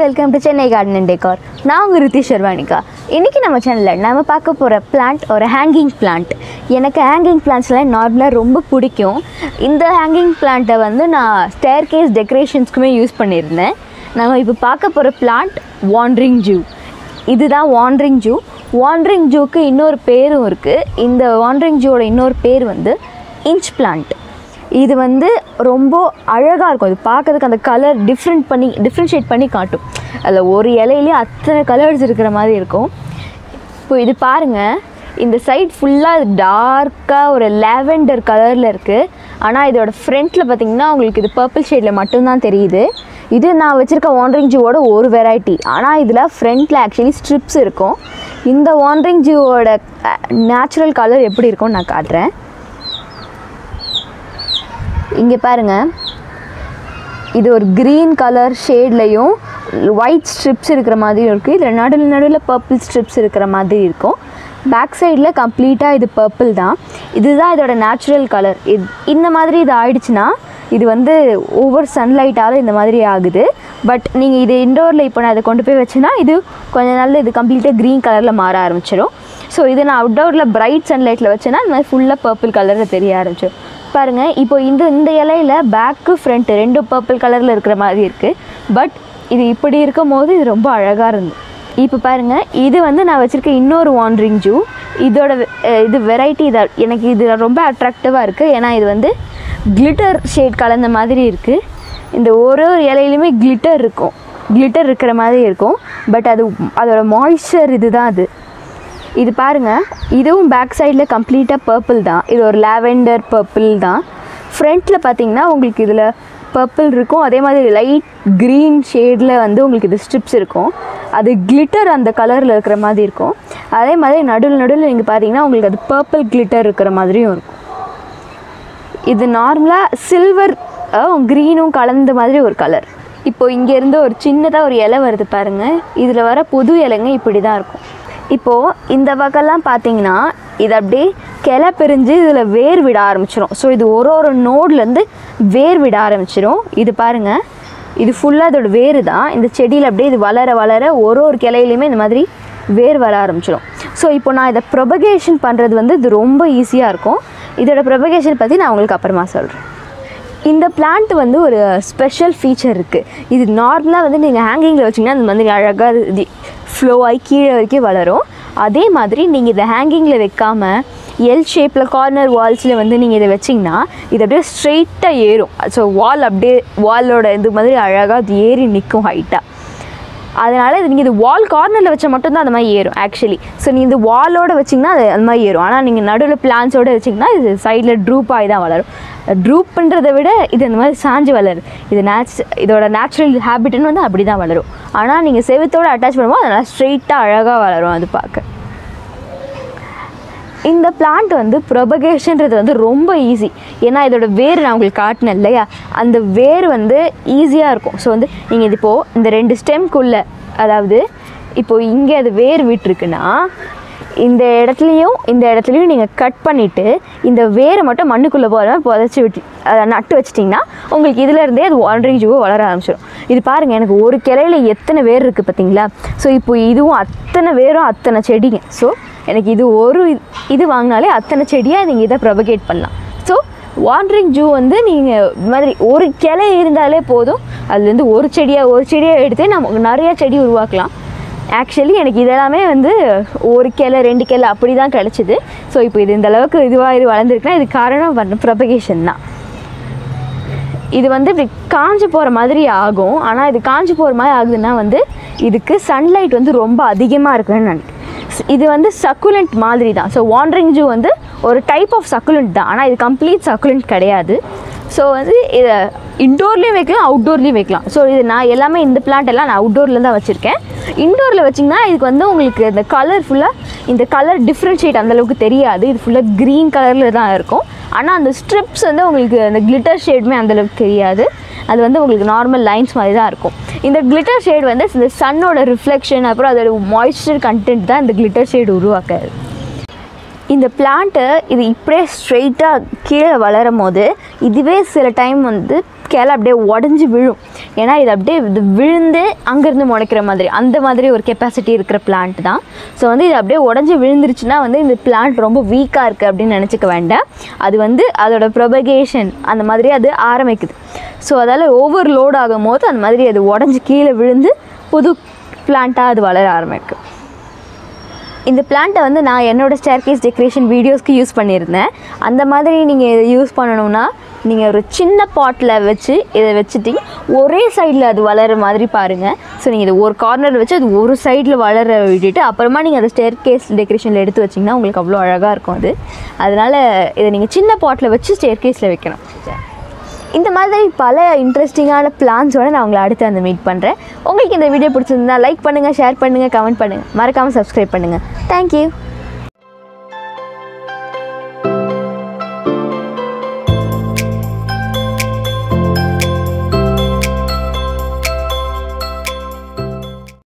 welcome to Chennai garden and decor நான் உங்கள் ரித்தி ஷர்வானிகா இன்றைக்கி நம்ம சேனலில் நம்ம பார்க்க போகிற பிளான்ட் ஒரு ஹேங்கிங் பிளான்ட் எனக்கு ஹேங்கிங் பிளான்ட்ஸ்லாம் நார்மலாக ரொம்ப பிடிக்கும் இந்த ஹேங்கிங் பிளான்ட்டை வந்து நான் ஸ்டேர் கேஸ் டெக்கரேஷன்ஸ்க்குமே யூஸ் பண்ணியிருந்தேன் நம்ம இப்போ பார்க்க போகிற பிளான்ட் வாண்ட்ரிங் ஜூ இதுதான் வாண்ட்ரிங் ஜூ வாண்ட்ரிங் ஜூக்கு இன்னொரு பேரும் இருக்குது இந்த வாண்ட்ரிங் ஜூவோட இன்னொரு பேர் வந்து இன்ச் பிளான்ட் இது வந்து ரொம்ப அழகாக இருக்கும் இது பார்க்கறதுக்கு அந்த கலர் டிஃப்ரெண்ட் பண்ணி டிஃப்ரென்ஷியேட் பண்ணி காட்டும் அதில் ஒரு இலையிலே அத்தனை கலர்ஸ் இருக்கிற மாதிரி இருக்கும் இப்போ இது பாருங்கள் இந்த சைட் ஃபுல்லாக டார்க்காக ஒரு லாவெண்டர் கலரில் இருக்குது ஆனால் இதோட ஃப்ரண்ட்டில் பார்த்தீங்கன்னா உங்களுக்கு இது பர்பிள் ஷேடில் மட்டும்தான் தெரியுது இது நான் வச்சுருக்க வாண்டரிங் ஜூவோட ஒரு வெரைட்டி ஆனால் இதில் ஃப்ரண்ட்டில் ஆக்சுவலி ஸ்ட்ரிப்ஸ் இருக்கும் இந்த வாண்டரிங் ஜூவோட நேச்சுரல் கலர் எப்படி இருக்கும்னு நான் காட்டுறேன் இங்கே பாருங்க இது ஒரு க்ரீன் கலர் ஷேட்லையும் ஒயிட் ஸ்ட்ரிப்ஸ் இருக்கிற மாதிரியும் இருக்குது இதில் நடுவில் நடுவில் பர்பிள் ஸ்ட்ரிப்ஸ் இருக்கிற மாதிரி இருக்கும் பேக் சைடில் கம்ப்ளீட்டாக இது பர்பிள் தான் இதுதான் இதோட நேச்சுரல் கலர் இது இந்த மாதிரி இது ஆயிடுச்சுன்னா இது வந்து ஓவர் சன்லைட்டால் இந்த மாதிரி ஆகுது பட் நீங்கள் இது இண்டோரில் இப்போ நான் அதை கொண்டு போய் வச்சேன்னா இது கொஞ்ச நாளில் இது கம்ப்ளீட்டாக க்ரீன் கலரில் மாற ஆரம்பிச்சிடும் ஸோ இது நான் அவுட்டோரில் பிரைட் சன்லைட்டில் வச்சேன்னா இந்த மாதிரி ஃபுல்லாக பர்பிள் கலரில் தெரிய ஆரம்பிச்சிடும் பாருங்கள் இப்போ இந்த இந்த இலையில பேக்கு ஃப்ரண்ட்டு ரெண்டும் பர்பிள் கலரில் இருக்கிற மாதிரி இருக்குது பட் இது இப்படி இருக்கும் போது இது ரொம்ப அழகாக இருந்து இப்போ பாருங்கள் இது வந்து நான் வச்சுருக்க இன்னொரு வாண்ட்ரிங் ஜூ இதோட அஹ், இது வெரைட்டி இதை எனக்கு இது ரொம்ப அட்ராக்டிவாக இருக்குது ஏன்னா இது வந்து கிளிட்டர் ஷேட் கலந்த மாதிரி இருக்குது இந்த ஒரு ஒரு இலையிலுமே கிளிட்டர் இருக்கும் கிளிட்டர் இருக்கிற மாதிரி இருக்கும் பட் அது அதோட மாய்ஸ்சர் இதுதான் அது இது பாருங்க இதுவும் பேக் சைடில் கம்ப்ளீட்டாக பர்பிள் தான் இது ஒரு லாவெண்டர் பர்பிள் தான் ஃப்ரண்ட்டில் பார்த்தீங்கன்னா உங்களுக்கு இதில் பர்பிள் இருக்கும் அதே மாதிரி லைட் க்ரீன் ஷேடில் வந்து உங்களுக்கு இது ஸ்ட்ரிப்ஸ் இருக்கும் அது கிளிட்டர் அந்த கலரில் இருக்கிற மாதிரி இருக்கும் அதே மாதிரி நடுவில் நடுவில் நீங்கள் பார்த்தீங்கன்னா உங்களுக்கு அது பர்பிள் கிளிட்டர் இருக்கிற மாதிரியும் இருக்கும் இது நார்மலாக சில்வர் க்ரீனும் கலந்த மாதிரி ஒரு கலர் இப்போ இங்கேருந்து ஒரு சின்னதாக ஒரு இலை வருது பாருங்கள் இதில் வர புது இலைங்க இப்படி தான் இருக்கும் இப்போது இந்த பக்கம்லாம் பார்த்தீங்கன்னா இது அப்படியே கிளை பிரிஞ்சு இதில் வேர் விட ஆரம்பிச்சிடும் ஸோ இது ஒரு ஒரு நோட்லேருந்து வேர் விட ஆரம்பிச்சிடும் இது பாருங்கள் இது ஃபுல்லாக இதோட வேர் தான் இந்த செடியில் அப்படியே இது வளர வளர ஒரு ஒரு கிளையிலையுமே இந்த மாதிரி வேர் வர ஆரம்பிச்சிடும் ஸோ இப்போ நான் இதை ப்ரொபகேஷன் பண்ணுறது வந்து இது ரொம்ப ஈஸியாக இருக்கும் இதோட ப்ரொபகேஷன் பற்றி நான் உங்களுக்கு அப்புறமா சொல்கிறேன் இந்த பிளான்ட் வந்து ஒரு ஸ்பெஷல் ஃபீச்சர் இருக்குது இது நார்மலாக வந்து நீங்கள் ஹேங்கிங்கில் வச்சிங்கன்னா அந்த மாதிரி அழகாக இது ஃப்ளோ ஆகி கீழே வரைக்கும் வளரும் அதே மாதிரி நீங்கள் இதை ஹேங்கிங்கில் வைக்காமல் எல் ஷேப்பில் கார்னர் வால்ஸில் வந்து நீங்கள் இதை வச்சிங்கன்னா இது அப்படியே ஸ்ட்ரெயிட்டாக ஏறும் ஸோ வால் அப்படியே வாலோட இது மாதிரி அழகாக அது ஏறி நிற்கும் ஹைட்டாக அதனால் இது நீங்கள் இது வால் கார்னரில் வச்சா மட்டும்தான் அந்த மாதிரி ஏறும் ஆக்சுவலி ஸோ நீ இந்த வாலோட வச்சிங்கன்னா அது அந்த மாதிரி ஏறும் ஆனால் நீங்கள் நடுவில் பிளான்ஸோடு வச்சிங்கன்னா இது சைடில் ட்ரூப் ஆகி தான் வளரும் ட்ரூப்புன்றதை விட இது இந்த மாதிரி சாஞ்சு வளரும் இது நேச் இதோட நேச்சுரல் ஹேபிட்னு வந்து அப்படி தான் வளரும் ஆனால் நீங்கள் செவத்தோடு அட்டாச் பண்ணும்போது அதனால் ஸ்ட்ரெயிட்டாக அழகாக வளரும் அது பார்க்க இந்த பிளான்ட் வந்து ப்ரொபகேஷன்றது வந்து ரொம்ப ஈஸி ஏன்னா இதோட வேர் நான் உங்களுக்கு காட்டினேன் இல்லையா அந்த வேர் வந்து ஈஸியாக இருக்கும் ஸோ வந்து நீங்கள் இது இப்போது இந்த ரெண்டு ஸ்டெம்க்குள்ளே அதாவது இப்போது இங்கே அது வேர் விட்டுருக்குன்னா இந்த இடத்துலையும் இந்த இடத்துலையும் நீங்கள் கட் பண்ணிவிட்டு இந்த வேரை மட்டும் மண்ணுக்குள்ளே போகிற புதைச்சி விட்டு அதை நட்டு வச்சிட்டிங்கன்னா உங்களுக்கு இதுல இருந்தே அது வாண்டரிங் ஜூவை வளர ஆரம்பிச்சிடும் இது பாருங்கள் எனக்கு ஒரு கிளையில எத்தனை வேர் இருக்குது பார்த்தீங்களா ஸோ இப்போ இதுவும் அத்தனை வேரும் அத்தனை செடிங்க ஸோ எனக்கு இது ஒரு இது- இது வாங்கினாலே அத்தனை செடியாக நீங்கள் இதை ப்ரொபகேட் பண்ணலாம் ஸோ வாண்டரிங் ஜூ வந்து நீங்கள் இது மாதிரி ஒரு கிளை இருந்தாலே போதும் அதுலேருந்து ஒரு செடியாக ஒரு செடியாக எடுத்து நம்ம நிறைய செடி உருவாக்கலாம் ஆக்சுவலி எனக்கு இதெல்லாமே வந்து ஒரு கிளை ரெண்டு கிளை அப்படி தான் கிடச்சிது ஸோ இப்போ இது இந்த அளவுக்கு இதுவாக இது வளர்ந்துருக்குன்னா இது காரணம் பண்ண ப்ரொபகேஷன் தான் இது வந்து இப்படி காஞ்சு போகிற மாதிரி ஆகும் ஆனால் இது காஞ்சு போகிற மாதிரி ஆகுதுன்னா வந்து இதுக்கு சன்லைட் வந்து ரொம்ப அதிகமாக இருக்குன்னு நினைக்கிறேன் ஸ்- இது வந்து சக்குலண்ட் மாதிரி தான் ஸோ வாண்டரிங் ஜூ வந்து ஒரு டைப் ஆஃப் சக்குலண்ட் தான் ஆனால் இது கம்ப்ளீட் சக்குலண்ட் கிடையாது ஸோ வந்து இதை இன்டோர்லேயும் வைக்கலாம் அவுட்டோர்லேயும் வைக்கலாம் ஸோ இது நான் எல்லாமே இந்த பிளான்ட் எல்லாம் நான் அவுட்டோரில் தான் வச்சுருக்கேன் இன்டோரில் வச்சிங்கன்னா இதுக்கு வந்து உங்களுக்கு இந்த கலர் ஃபுல்லாக இந்த கலர் டிஃப்ரென்ஷியேட் அந்தளவுக்கு தெரியாது இது ஃபுல்லாக க்ரீன் கலரில் தான் இருக்கும் ஆனால் அந்த ஸ்ட்ரிப்ஸ் வந்து உங்களுக்கு அந்த கிளிட்டர் ஷேடுமே அந்தளவுக்கு தெரியாது அது வந்து உங்களுக்கு நார்மல் லைன்ஸ் மாதிரி தான் இருக்கும் இந்த கிளிட்டர் ஷேட் வந்து இந்த சன்னோட ரிஃப்ளெக்ஷன் அப்புறம் அதோட மாய்ஸ்சர் கண்டென்ட் தான் இந்த கிளிட்டர் ஷேட் உருவாக்குது இந்த பிளான்ட்டு இது இப்படியே ஸ்ட்ரெயிட்டாக கீழே வளரும் போது இதுவே சில டைம் வந்து கிளை அப்படியே உடஞ்சி விழும் ஏன்னா இது அப்படியே இது விழுந்து அங்கேருந்து முளைக்கிற மாதிரி அந்த மாதிரி ஒரு கெப்பாசிட்டி இருக்கிற பிளான்ட் தான் ஸோ வந்து இது அப்படியே உடஞ்சி விழுந்துருச்சுன்னா வந்து இந்த பிளான்ட் ரொம்ப வீக்காக இருக்குது அப்படின்னு நினச்சிக்க வேண்டாம் அது வந்து அதோட ப்ரொபகேஷன் அந்த மாதிரி அது ஆரம்பிக்குது ஸோ அதால் ஓவர் லோட் ஆகும் போது அந்த மாதிரி அது உடஞ்சி கீழே விழுந்து புது பிளான்ட்டாக அது வளர ஆரம்பிக்கும் இந்த பிளான்ட்டை வந்து நான் என்னோட ஸ்டேர்கேஸ் டெக்கரேஷன் வீடியோஸ்க்கு யூஸ் பண்ணியிருந்தேன் அந்த மாதிரி நீங்கள் இதை யூஸ் பண்ணணும்னா நீங்கள் ஒரு சின்ன பாட்டில் வச்சு இதை வச்சுட்டிங்க ஒரே சைடில் அது வளர மாதிரி பாருங்கள் ஸோ நீங்கள் இதை ஒரு கார்னர் வச்சு அது ஒரு சைடில் வளர விட்டுட்டு அப்புறமா நீங்கள் அதை ஸ்டேர்கேஸ் டெக்கரேஷனில் எடுத்து வச்சிங்கன்னா உங்களுக்கு அவ்வளோ அழகாக இருக்கும் அது அதனால் இதை நீங்கள் சின்ன பாட்டில் வச்சு ஸ்டேர்கேஸில் வைக்கணும் இந்த மாதிரி பல இன்ட்ரெஸ்டிங்கான பிளான்ஸோட நான் உங்களை அடுத்து அந்த மீட் பண்ணுறேன் உங்களுக்கு இந்த வீடியோ பிடிச்சிருந்தா லைக் பண்ணுங்கள் ஷேர் பண்ணுங்கள் கமெண்ட் பண்ணுங்கள் மறக்காமல் சப்ஸ்கிரைப் பண்ணுங்கள் தேங்க்யூ